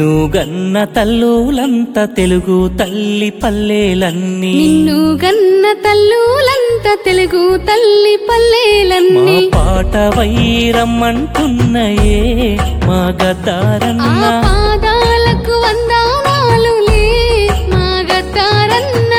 నిన్ను గన్న తల్లులంత తెలుగు తల్లి పల్లెలన్నీ నిన్ను గన్న తల్లులంత తెలుగు తల్లి మా పల్లెలన్నీ పాట వైరమ్మంటున్నయే మా ఆ గద్దారన్న పాదాలకు వందనాలులే మా గద్దారన్న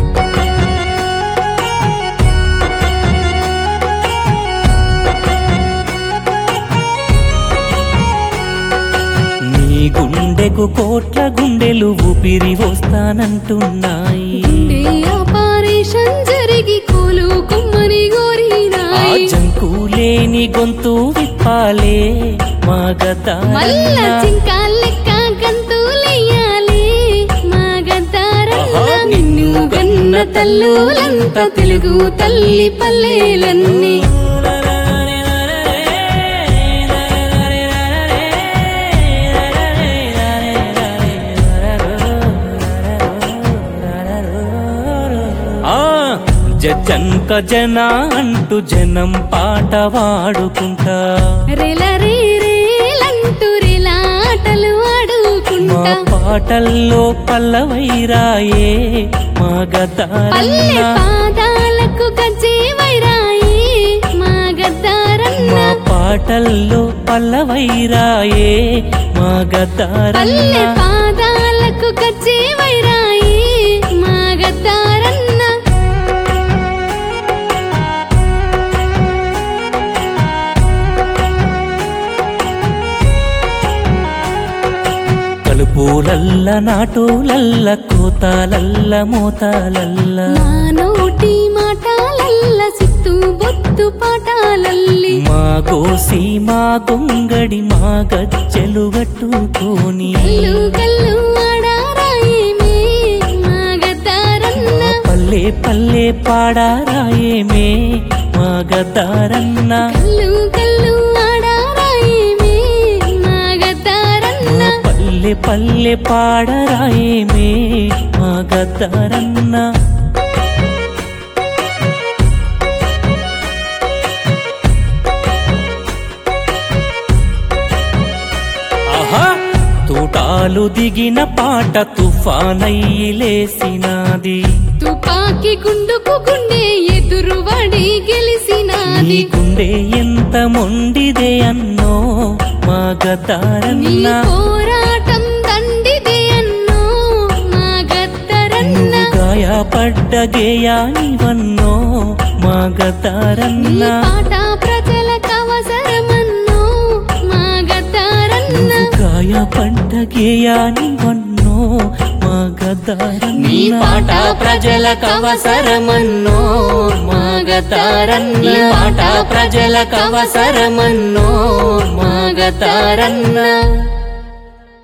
నీ గుండెకు కోట్ల గుండెలు ఊపిరి వస్తానంటున్నాయి గుండె ఆపరేషన్ జరిగి కోలు కుమ్మని ఆ గోరినాయి జంకు లేని గొంతు విప్పాలే మా మల్ల గద్దారన్న చింకా లెక్క గంతులెయ్యాలి మా గద్దారన్న ఆహా, నిన్ను గన్న తల్లులంత తెలుగు తల్లి పల్లెలన్నీ ఆ జంక జన అంటూ జనం పాట వాడుకుంటా రెల రే రేలంటూ రేలాటలు మా ఆడుకుంటా పాటల్లో పల్లవైరాయే మా పల్లె గదారన్న పాదాలకు గజ్జే వైరాయి మా గద్దారన్న మా పాటల్లో పల్లవైరాయే మా పల్లె గదారన్న పాదాలకు గజ్జే వైరాయి మా గద్దారన్న కలుపులల్ల నాటులల్ల కోతాలల్ల మోతాలల్ల మా నోటి మాటాలల్ల సిత్తు బొత్తు పాటాలల్లి మా గోసి మా గొంగడి మా గజ్జెలు గట్టుకొని కల్లు కల్లు ఆడారాయేమే మా గద్దారన్న మా పల్లె పల్లె పాడారాయేమే మా గద్దారన్న కల్లు కల్లు ఆడారాయేమే మా గద్దారన్న మా పల్లె పల్లె పాడరాయేమే మా గద్దారన్న ఆహా తూటాలు దిగిన పాట తుఫానయ్యి లేసినాది తుపాకి గుండుకు గుండె ఎదురు వడి నీ గెలిసినాది గుండె ఎంత మొండిదే అన్నో మా నీ గద్దారన్న పోరాటం దండిదే అన్నో మా గద్దరన్న నువ్వు గాయపడ్డ గేయానివన్నో మా నీ గద్దారన్న పాట ప్రజలకు అవసరమన్నో మా గద్దరన్న నువ్వు గాయపడ్డ గేయానివన్నో మా గద్దారన్న నీ పాట ప్రజలకు అవసరమన్నో మా గద్దరన్న నీ పాట ప్రజలకు అవసరమన్నో మా గద్దారన్న